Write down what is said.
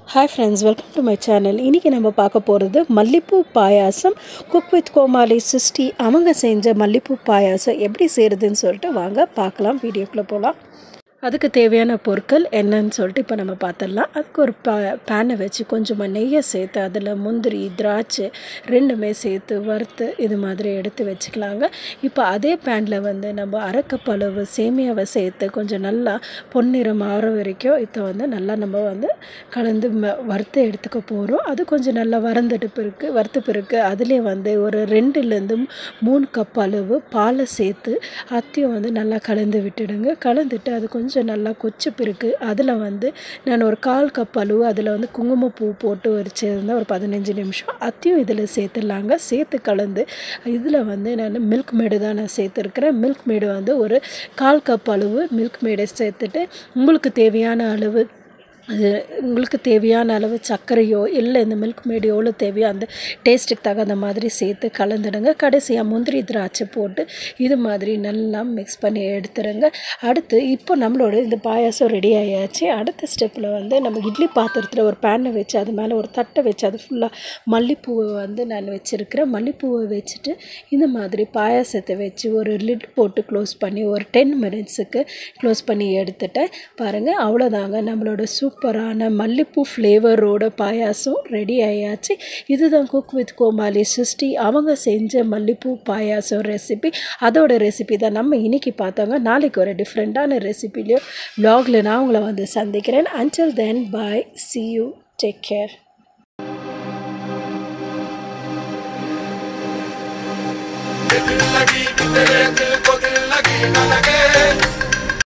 hi friends welcome to my channel இன்றைக்கி நம்ம பார்க்க போகிறது மல்லிப்பூ பாயாசம் குக் வித் கோமாளி சிஸ்டி அவங்க செஞ்ச மல்லிப்பூ பாயாசம் எப்படி செய்கிறதுன்னு சொல்லிட்டு வாங்க பார்க்கலாம் வீடியோக்குள்ளே போகலாம் அதுக்கு தேவையான பொருட்கள் என்னன்னு சொல்லிட்டு இப்போ நம்ம பார்த்துடலாம் அதுக்கு ஒரு பா பேனை வச்சு கொஞ்சமாக நெய்யை சேர்த்து அதில் முந்திரி திராட்சை ரெண்டுமே சேர்த்து வறுத்து இது மாதிரி எடுத்து வச்சுக்கலாங்க இப்போ அதே பேனில் வந்து நம்ம அரைக்கப் அளவு சேமியாவை சேர்த்து கொஞ்சம் நல்லா பொன்னிறம் ஆற வரைக்கும் இதை வந்து நல்லா நம்ம வந்து கலந்து ம வறுத்து எடுத்துக்க போகிறோம் அது கொஞ்சம் நல்லா வறந்துட்டு பிறகு வறுத்த பிறகு அதிலே வந்து ஒரு ரெண்டுலேருந்து மூணு கப் அளவு பாலை சேர்த்து அத்தையும் வந்து நல்லா கலந்து விட்டுடுங்க கலந்துட்டு அது கொஞ்சம் நல்லா கொச்ச பிறகு அதில் வந்து நான் ஒரு கால் கப் அளவு அதில் வந்து குங்குமப்பூ போட்டு வச்சிருந்தேன் ஒரு பதினஞ்சு நிமிஷம் அத்தையும் இதில் சேர்த்துடலாங்க சேர்த்து கலந்து இதில் வந்து நான் மில்க் மேடு தான் நான் சேர்த்துருக்கிறேன் மில்க் மேடு வந்து ஒரு கால் கப் அளவு மில்க் மேடை சேர்த்துட்டு உங்களுக்கு தேவையான அளவு அது உங்களுக்கு தேவையான அளவு சர்க்கரையோ இல்லை இந்த மில்க் மேடு எவ்வளோ தேவையோ அந்த டேஸ்ட்டுக்கு தகுந்த மாதிரி சேர்த்து கலந்துடுங்க கடைசியாக முந்திரி திராட்சை போட்டு இது மாதிரி நல்லா மிக்ஸ் பண்ணி எடுத்துருங்க அடுத்து இப்போ நம்மளோட இந்த பாயாசம் ரெடி ஆயாச்சு அடுத்த ஸ்டெப்பில் வந்து நம்ம இட்லி பாத்திரத்தில் ஒரு பேனை வச்சு அது மேலே ஒரு தட்டை வச்சு அது ஃபுல்லாக மல்லிப்பூவை வந்து நான் வச்சுருக்கிறேன் மல்லிப்பூவை வச்சுட்டு இந்த மாதிரி பாயாசத்தை வச்சு ஒரு லிட் போட்டு க்ளோஸ் பண்ணி ஒரு டென் மினிட்ஸுக்கு க்ளோஸ் பண்ணி எடுத்துட்டேன் பாருங்கள் அவ்வளோதாங்க நம்மளோட சூப்பரான மல்லிப்பூ ஃப்ளேவரோட பாயாசம் ரெடி ஆயாச்சு இதுதான் குக் வித் கோமாளி சிஸ்டி அவங்க செஞ்ச மல்லிப்பூ பாயாசம் ரெசிபி அதோட ரெசிபி தான் நம்ம இன்னைக்கு பார்த்தாங்க நாளைக்கு ஒரு டிஃப்ரெண்ட்டான ரெசிபிலையும் வ்ளாகில் நான் உங்களை வந்து சந்திக்கிறேன் until then bye see you take care दिल लगी कि तेरे दिल को दिल लगी न लगे